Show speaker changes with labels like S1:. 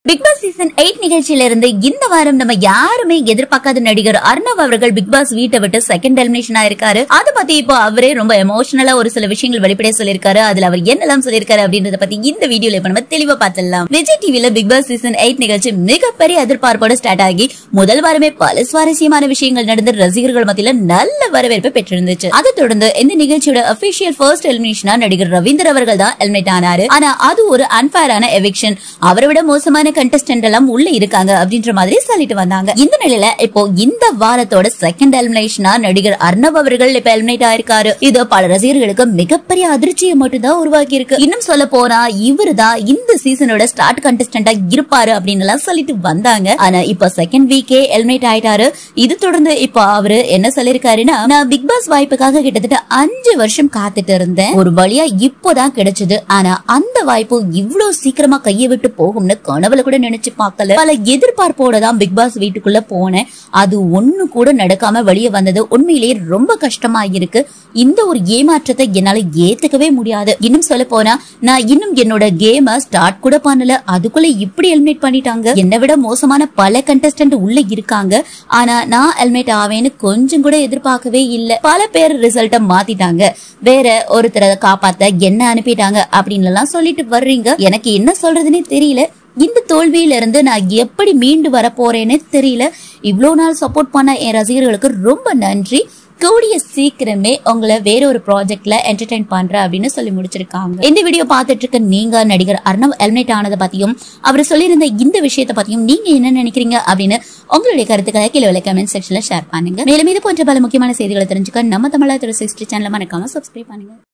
S1: big Boss season eight நிகழ்ச்சியில இருந்து இந்த வாரம் நம்ம யாருமே எதிர்பார்க்காத நடிகர் அர்ணவ் அவர்கள் பிக் பாஸ் வீட்டை விட்டு செகண்ட் எலிமினேஷன் ஆயிருக்காரு அதை பத்தி இப்போ அவரே ரொம்ப எமோஷனலா ஒரு சில விஷயங்கள் வெளிப்படைய சொல்லியிருக்காரு அதுல அவர் என்னெல்லாம் சொல்லியிருக்காரு அப்படின்றத பத்தி இந்த வீடியோல இப்ப நம்ம தெளிவா பார்த்துடலாம் விஜய் டிவில பிக் பாஸ் சீசன் எயிட் நிகழ்ச்சி மிகப்பெரிய எதிர்பார்ப்போட ஸ்டார்ட் ஆகி முதல் வாரமே பல சுவாரஸ்யமான விஷயங்கள் நடந்து ரசிகர்கள் மத்தியில நல்ல வரவேற்பை பெற்றிருந்துச்சு அதை தொடர்ந்து இந்த நிகழ்ச்சியோட அபிஷியல் ஃபர்ஸ்ட் எலிமினேஷனா நடிகர் ரவீந்தர் அவர்கள் தான் எலிமினேட் ஆனாரு ஆனா அது ஒரு அன்பேரான எவிக்ஷன் அவரை விட மோசமான கண்டஸ்டன்ட் எல்லாம் உள்ள இருக்காங்க அப்படின்ற மாதிரி சொல்லிட்டு வந்தாங்க இந்த நிலையில இப்போ இந்த வாரத்தோட செகண்ட் எலிமினேஷனா நடிகர் அர்ணவ் அவர்கள் இப்ப எலிமினேட் ஆயிருக்காரு இது பல ரசிகர்களுக்கு மிகப்பெரிய அதிர்ச்சியை மட்டும் தான் உருவாக்கி இருக்கு இன்னும் சொல்ல போனா இவரு தான் இந்த சீசனோட ஸ்டார்ட் கண்டஸ்டன்டா இருப்பாரு அப்படின்னு எல்லாம் சொல்லிட்டு வந்தாங்க ஆனா இப்ப செகண்ட் வீக்கே எலிமினேட் ஆயிட்டாரு இது தொடர்ந்து இப்போ அவரு என்ன சொல்லிருக்காருன்னா நான் பிக் பாஸ் வாய்ப்புக்காக கிட்டத்தட்ட அஞ்சு வருஷம் காத்துட்டு இருந்தேன் ஒரு வழியா இப்போதான் கிடைச்சது ஆனா அந்த வாய்ப்பு இவ்வளவு சீக்கிரமா கையை விட்டு போகும்னு கனவுல கூட நினைச்சு பார்க்கல பல எதிர்பார்ப்போட தான் பிக் பாஸ் வீட்டுக்குள்ள போனேன் அது ஒண்ணு கூட நடக்காம வெளியே வந்தது உண்மையிலேயே ரொம்ப கஷ்டமா இருக்கு இந்த ஒரு ஏமாற்றத்தை என்னால ஏத்துக்கவே முடியாது இன்னும் சொல்ல போனா நான் இன்னும் என்னோட கேம ஸ்டார்ட் கூட பண்ணல அதுக்குள்ள இப்படி எலிமினேட் பண்ணிட்டாங்க என்னை விட மோசமான பல கண்டஸ்டன்ட் உள்ள இருக்காங்க ஆனா நான் எலிமினேட் ஆவேன்னு கொஞ்சம் கூட எதிர்பார்க்கவே இல்ல பல பேர் ரிசல்ட்ட மாத்திட்டாங்க வேற ஒருத்தரை காப்பாத்த என்ன அனுப்பிட்டாங்க அப்படின்னு எல்லாம் சொல்லிட்டு வர்றீங்க எனக்கு என்ன சொல்றதுன்னே தெரியல இந்த தோல்வியில இருந்து நான் எப்படி மீண்டு வர போறேன்னு தெரியல இவ்வளவு நாள் சப்போர்ட் பண்ண என் ரசிகர்களுக்கு ரொம்ப நன்றி கூடிய சீக்கிரமே உங்களை வேற ஒரு ப்ராஜெக்ட்ல என்டர்டைன் பண்றேன் அப்படின்னு சொல்லி முடிச்சிருக்காங்க இந்த வீடியோ பார்த்துட்டு இருக்க நீங்க நடிகர் அர்ணவ் எலிமினேட் ஆனதை பத்தியும் அவர் சொல்லியிருந்த இந்த விஷயத்தை பத்தியும் நீங்க என்ன நினைக்கிறீங்க அப்படின்னு உங்களுடைய கருத்துக்களை கீழே உள்ள கமெண்ட் செக்ஷன்ல ஷேர் பண்ணுங்க மேலும் இது போன்ற பல முக்கியமான செய்திகளை தெரிஞ்சுக்க நம்ம தமிழா திரு சிக்ஸ்டி சேனலை மறக்காம சப்ஸ்கிரைப் பண்ணுங்க